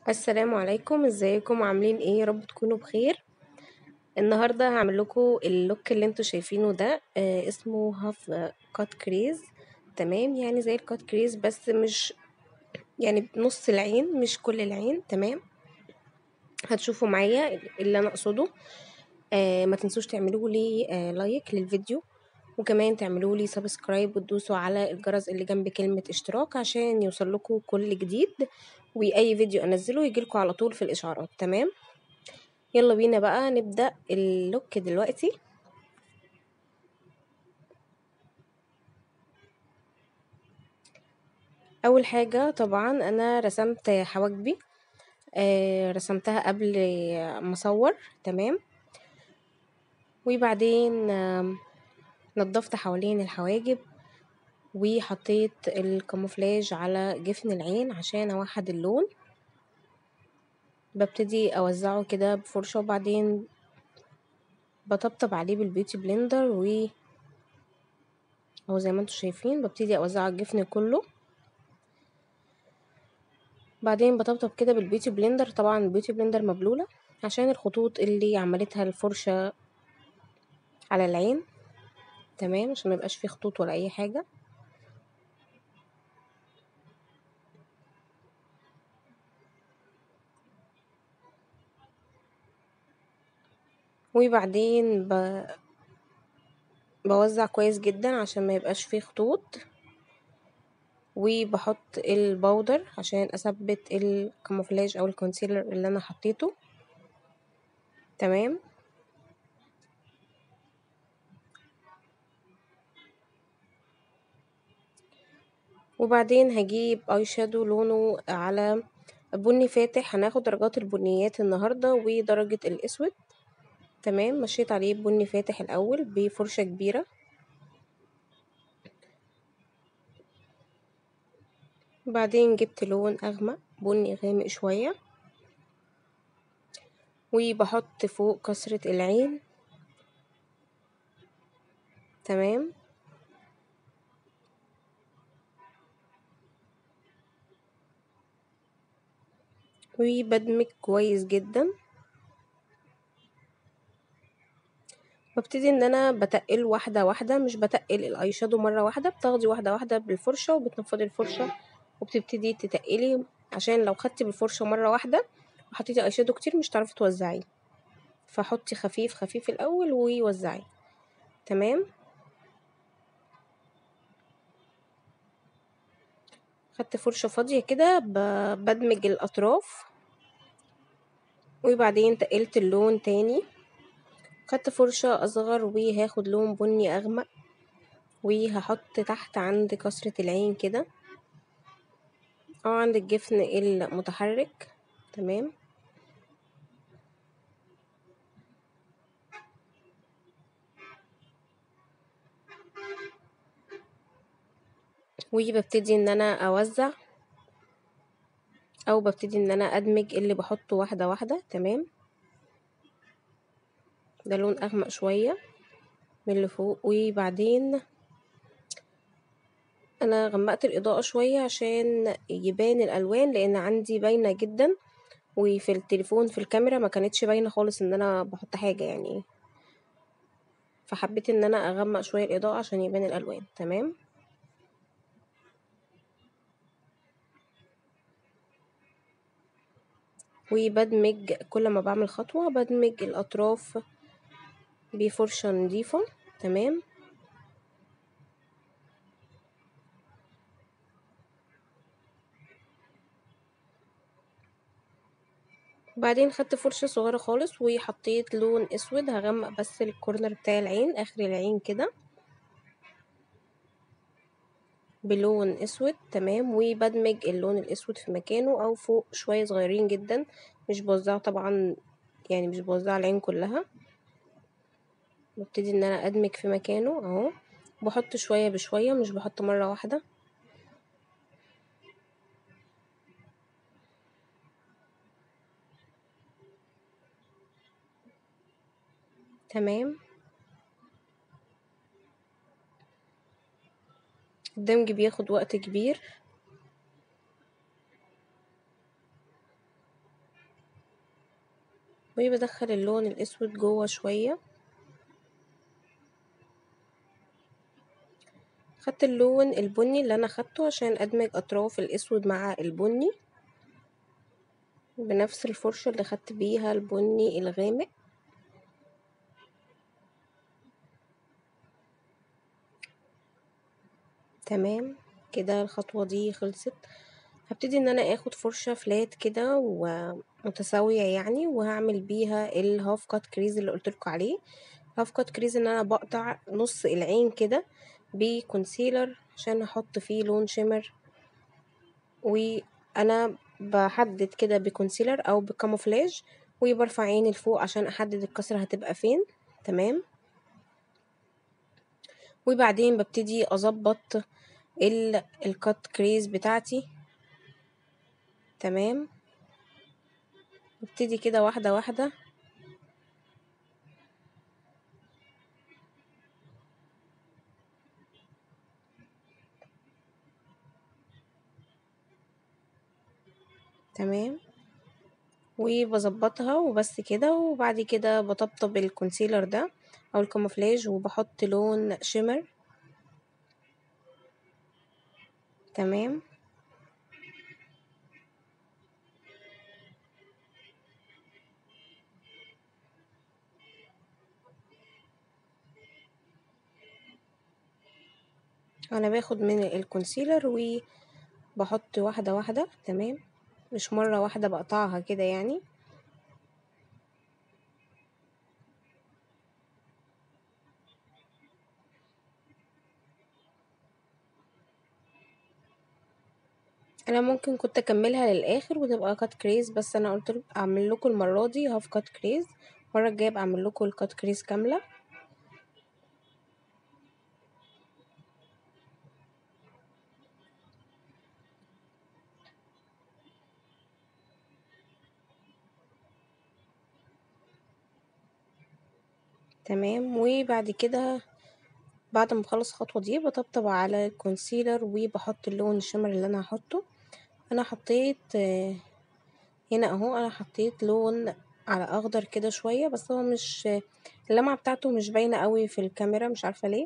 السلام عليكم ازيكم عاملين ايه يا رب تكونوا بخير النهارده هعمل لكم اللوك اللي انتوا شايفينه ده آه اسمه هاف كات كريز تمام يعني زي الكات كريز بس مش يعني بنص العين مش كل العين تمام هتشوفوا معايا اللي انا اقصده آه ما تنسوش تعملوا لي آه لايك للفيديو وكمان تعملوا لي سبسكرايب وتدوسوا على الجرس اللي جنب كلمة اشتراك عشان يوصل لكم كل جديد واي فيديو انزله يجيلكوا على طول في الاشعارات تمام يلا بينا بقى نبدأ اللوك دلوقتي اول حاجة طبعا انا رسمت حواجبي آه رسمتها قبل ما اصور تمام وبعدين آه نضفت حوالين الحواجب وحطيت الكاموفلاج على جفن العين عشان اوحد اللون ببتدي اوزعه كده بفرشة وبعدين بطبطب عليه بالبيوتي بلندر و اهو زي ما انتوا شايفين ببتدي اوزعه على الجفن كله بعدين بطبطب كده بالبيوتي بلندر طبعا البيوتي بلندر مبلولة عشان الخطوط اللي عملتها الفرشة على العين تمام عشان ميبقاش فيه خطوط ولا اي حاجة وبعدين ب... بوزع كويس جدا عشان ما يبقاش فيه خطوط وبحط البودر عشان اثبت الكاموفلاج او الكونسيلر اللي انا حطيته تمام وبعدين هجيب اي شادو لونه على بني فاتح هناخد درجات البنيات النهارده ودرجة الاسود تمام مشيت عليه بني فاتح الاول بفرشة كبيرة بعدين جبت لون اغمق بني غامق شوية وبحط فوق كسرة العين تمام وبدمج كويس جدا ببتدي ان انا بتقل واحدة واحدة مش بتقل الاي شادو مرة واحدة بتاخدي واحدة واحدة بالفرشة وبتنفضي الفرشة وبتبتدي تتقلي عشان لو خدتي بالفرشة مرة واحدة وحطيتي اي شادو كتير مش هتعرفي توزعيه فحطي خفيف خفيف الاول ووزعي تمام خدت فرشة فاضية كده بدمج الأطراف وبعدين تقلت اللون تاني خدت فرشة أصغر وهاخد لون بني أغمق وهحط تحت عند كسرة العين كده أو عند الجفن المتحرك تمام وببتدي ان انا اوزع او ببتدي ان انا ادمج اللي بحطه واحدة واحدة تمام ده لون اغمق شوية من اللي فوق وبعدين انا غمقت الاضاءة شوية عشان يبان الالوان لان عندي باينة جدا وفي التليفون في الكاميرا ما كانتش باينة خالص ان انا بحط حاجة يعني فحبيت ان انا اغمق شوية الاضاءة عشان يبان الالوان تمام وبدمج كل ما بعمل خطوة بدمج الأطراف بفرشة نضيفة تمام بعدين خدت فرشة صغيرة خالص وحطيت لون اسود هغمق بس الكورنر بتاع العين اخر العين كده بلون اسود تمام وبدمج اللون الاسود في مكانه او فوق شوية صغيرين جدا مش بوزعه طبعا يعني مش بوزع العين كلها ببتدي ان انا ادمج في مكانه اهو بحط شوية بشوية مش بحط مرة واحدة تمام الدمج بياخد وقت كبير وبدخل اللون الاسود جوه شوية خدت اللون البني اللي انا خدته عشان ادمج اطراف الاسود مع البني بنفس الفرشة اللي خدت بيها البني الغامق تمام كده الخطوة دي خلصت هبتدي ان انا اخد فرشة فلات كده ومتساوية يعني وهعمل بيها الهاف كات كريز اللي قلتلكوا عليه هاف كات كريز ان انا بقطع نص العين كده بكونسيلر عشان احط فيه لون شمر وانا بحدد كده بكونسيلر او بكاموفلاج وبرفع عيني لفوق عشان احدد الكسرة هتبقى فين تمام وبعدين ببتدي اظبط الكات كريز بتاعتي تمام نبتدي كده واحدة واحدة تمام وبظبطها وبس كده وبعد كده بطبطب الكونسيلر ده او الكاموفلاج وبحط لون شمر تمام انا باخد من الكونسيلر وبحط واحدة واحدة تمام مش مرة واحدة بقطعها كده يعني انا ممكن كنت اكملها للاخر وتبقى كات كريز بس انا قلت اعمل لكم المره دي هاف كات كريز المره الجايه ابقى اعمل لكم الكات كريز كامله تمام وبعد كده بعد ما بخلص الخطوه دي بطبطب على الكونسيلر وبحط اللون الشمر اللي انا هحطه انا حطيت هنا اهو انا حطيت لون على اخضر كده شويه بس هو مش اللمعه بتاعته مش باينه قوي في الكاميرا مش عارفه ليه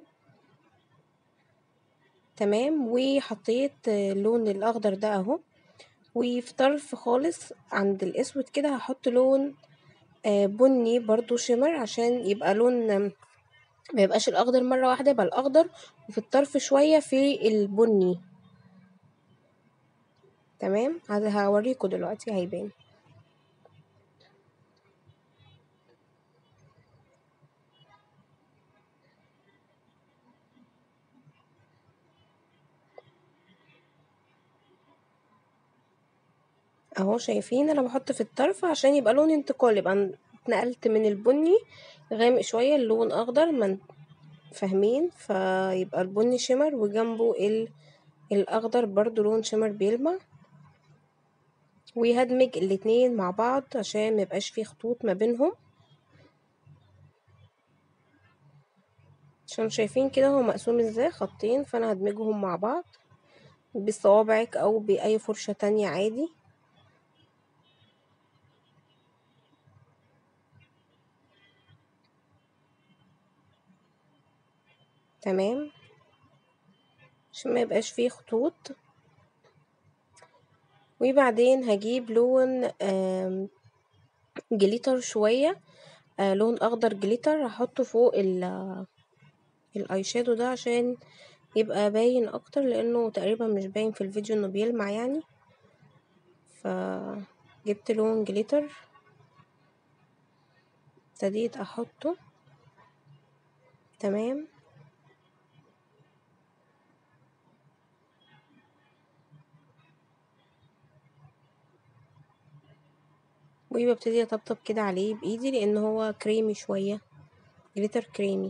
تمام وحطيت اللون الاخضر ده اهو وفي طرف خالص عند الاسود كده هحط لون بني برضو شمر عشان يبقى لون ما يبقاش الاخضر مره واحده يبقى الاخضر وفي الطرف شويه في البني تمام هوريكم دلوقتي هيبان اهو شايفين انا بحط في الطرف عشان يبقى لون انتقال يبقى اتنقلت من البني غامق شويه اللون اخضر من فاهمين فيبقى البني شمر وجنبه ال... الاخضر برضو لون شمر بيلمع وهدمج الاتنين مع بعض عشان ميبقاش فيه خطوط ما بينهم عشان شايفين كده هو مقسوم ازاي خطين فانا هدمجهم مع بعض بصوابعك او باي فرشة تانية عادي تمام عشان ما يبقاش فيه خطوط وبعدين هجيب لون جليتر شوية لون اخضر جليتر هحطه فوق الاي شادو ده عشان يبقى باين اكتر لانه تقريبا مش باين في الفيديو انه بيلمع يعني فجبت لون جليتر ابتديت احطه تمام وببتدي اطبطب كده عليه بايدي لان هو كريمي شوية جليتر كريمي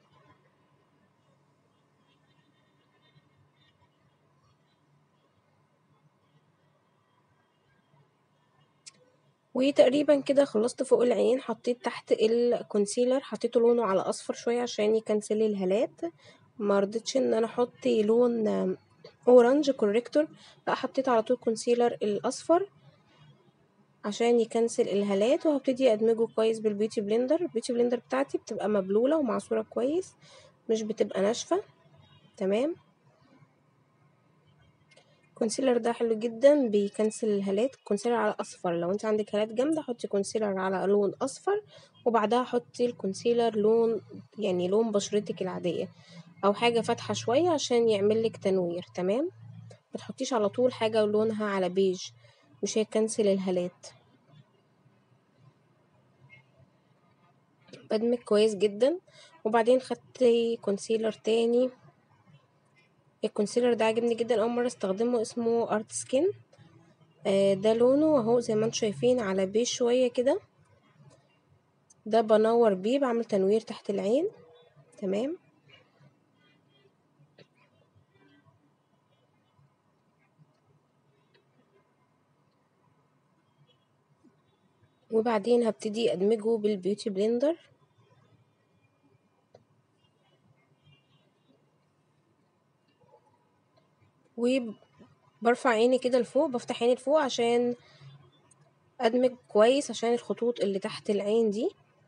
وتقريبا كده خلصت فوق العين حطيت تحت الكونسيلر حطيته لونه على اصفر شوية عشان يكنسل الهالات ما رضيتش ان انا احط لون اورنج كوريكتور لا حطيت على طول كونسيلر الاصفر عشان يكنسل الهالات وهبتدي ادمجه كويس بالبيوتي بلندر البيوتي بلندر بتاعتي بتبقى مبلولة ومعصورة كويس مش بتبقى ناشفة تمام الكونسيلر ده حلو جدا بيكنسل الهالات كونسيلر على اصفر لو انت عندك هالات جامده حطي كونسيلر على لون اصفر وبعدها حطي الكونسيلر لون يعني لون بشرتك العاديه او حاجه فاتحه شويه عشان يعمل لك تنوير تمام ما تحطيش على طول حاجه لونها على بيج مش هيكنسل الهالات بدمج كويس جدا وبعدين خدت كونسيلر تاني الكونسيلر ده عجبني جدا اول مره استخدمه اسمه ارت سكين آه ده لونه اهو زي ما انتم شايفين على بيج شويه كده ده بنور بيه بعمل تنوير تحت العين تمام وبعدين هبتدي ادمجه بالبيوتي بلندر وبرفع عيني كده لفوق بفتح عيني لفوق عشان ادمج كويس عشان الخطوط اللي تحت العين دي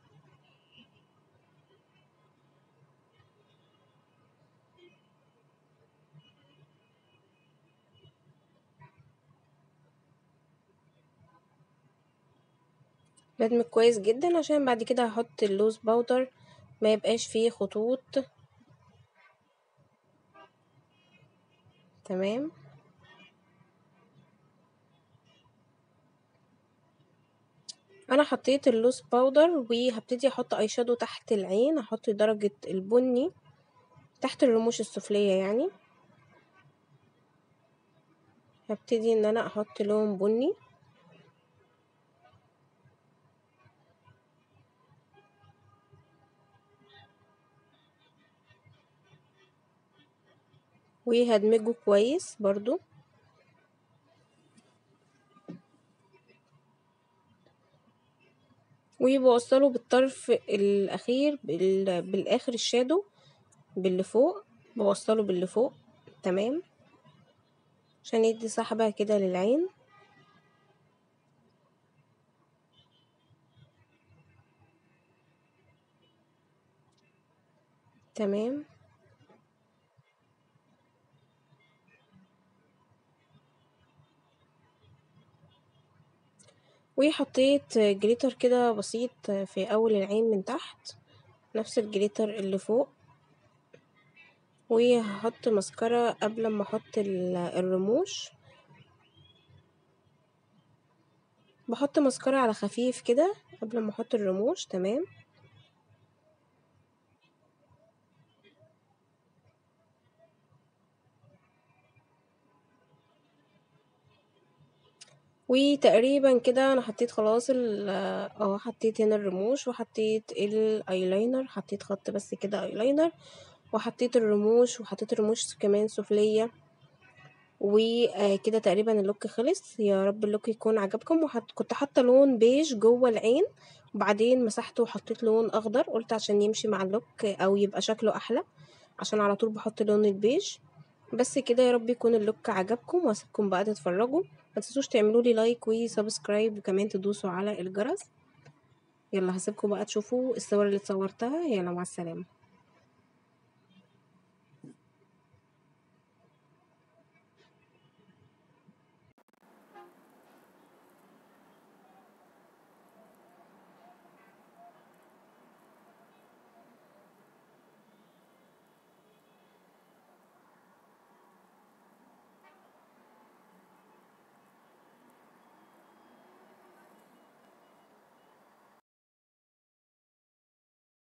بدمج كويس جدا عشان بعد كده هحط اللوز باودر ما يبقاش فيه خطوط تمام انا حطيت اللوز باودر وهبتدي احط اي شادو تحت العين احط درجة البني تحت الرموش السفلية يعني هبتدي ان انا احط لون بني وهدمجه كويس برضو وبوصله بالطرف الاخير بالاخر الشادو باللي فوق بوصله باللي فوق تمام عشان يدي سحبة كده للعين تمام وحطيت جليتر كده بسيط في اول العين من تحت نفس الجليتر اللي فوق وهحط مسكرة قبل ما احط الرموش بحط مسكرة على خفيف كده قبل ما احط الرموش تمام وتقريبا كده انا حطيت خلاص ال اه حطيت هنا الرموش وحطيت الايلاينر حطيت خط بس كده ايلاينر وحطيت الرموش وحطيت الرموش كمان سفلية وكده تقريبا اللوك خلص يا رب اللوك يكون عجبكم وحط كنت حاطه لون بيج جوه العين وبعدين مسحته وحطيت لون اخضر قلت عشان يمشي مع اللوك او يبقى شكله احلى عشان على طول بحط لون البيج بس كده يا رب يكون اللوك عجبكم واسيبكم بقى تتفرجوا ما تنسوش تعملوا لي لايك وسبسكرايب وكمان تدوسوا على الجرس يلا هسيبكم بقى تشوفوا الصور اللي اتصورتها يلا مع السلامه